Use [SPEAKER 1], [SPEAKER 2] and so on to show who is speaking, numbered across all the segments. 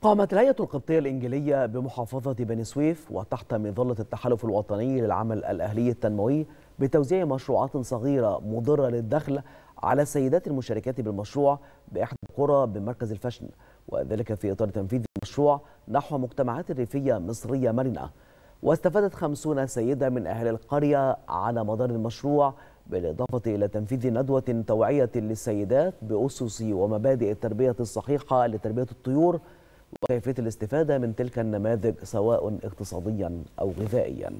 [SPEAKER 1] قامت الهيئة القبطية الإنجيلية بمحافظة بني سويف وتحت مظلة التحالف الوطني للعمل الأهلي التنموي بتوزيع مشروعات صغيرة مضرة للدخل على السيدات المشاركات بالمشروع بإحدى القرى بمركز الفشن وذلك في إطار تنفيذ المشروع نحو مجتمعات ريفية مصرية مرنة واستفادت خمسون سيدة من أهل القرية على مدار المشروع بالإضافة إلى تنفيذ ندوة توعية للسيدات بأسس ومبادئ التربية الصحيحة لتربية الطيور وكيفية الاستفادة من تلك النماذج سواء اقتصاديا أو غذائيا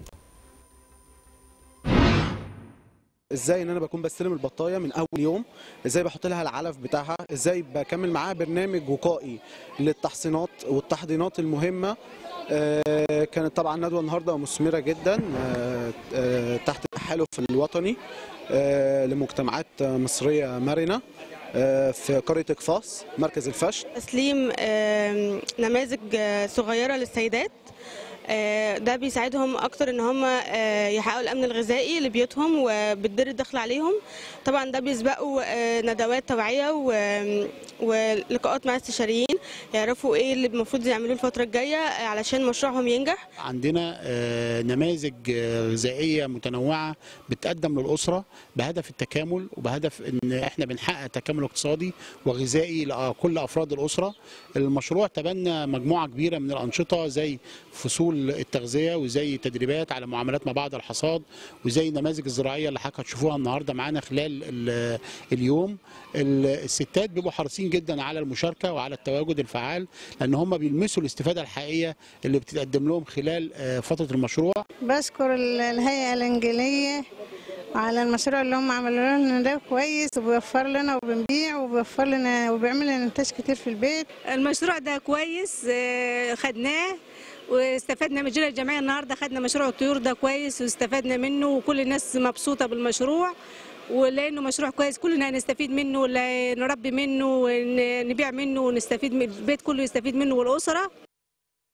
[SPEAKER 2] ازاي ان انا بكون بستلم البطايه من اول يوم ازاي بحط لها العلف بتاعها ازاي بكمل معاها برنامج وقائي للتحصينات والتحضينات المهمه آه، كانت طبعا ندوه النهارده مثمره جدا آه، آه، تحت التحالف الوطني آه، لمجتمعات مصريه مرنه آه، في قريه اقفاص مركز الفشل
[SPEAKER 3] تسليم آم، نماذج آه، صغيره للسيدات آه، ده بيساعدهم اكتر ان هم آه، يحققوا الامن الغذائي لبيوتهم وبتدر الدخل عليهم طبعا ده بيسبقوا آه، ندوات توعيه و- ولقاءات مع استشاريين يعرفوا ايه اللي المفروض يعملوه الفتره الجايه آه، علشان مشروعهم ينجح
[SPEAKER 4] عندنا آه، نماذج آه، غذائيه متنوعه بتقدم للاسره بهدف التكامل وبهدف ان احنا بنحقق تكامل اقتصادي وغذائي لكل افراد الاسره المشروع تبنى مجموعه كبيره من الانشطه زي فصول التغذيه وزي تدريبات على معاملات ما بعد الحصاد وزي النماذج الزراعيه اللي حضرتك هتشوفوها النهارده معانا خلال ال- اليوم ال- الستات بيبقوا حريصين جدا على المشاركه وعلى التواجد الفعال لان هم بيلمسوا الاستفاده الحقيقيه اللي بتتقدم لهم خلال آه، فتره المشروع
[SPEAKER 5] بشكر ال- الهيئة الإنجيلية على المشروع اللي هم عملوا لنا ده كويس وبيوفر لنا وبنبيع وبيوفر لنا وبيعمل لنا إنتاج كتير في البيت
[SPEAKER 6] المشروع ده كويس آه، خدناه واستفدنا من جيل الجمعيه النهارده خدنا مشروع الطيور ده كويس واستفدنا منه وكل الناس مبسوطه بالمشروع ولانه مشروع كويس كلنا نستفيد منه ولا نربي منه ونبيع منه ونستفيد من البيت كله يستفيد منه والاسره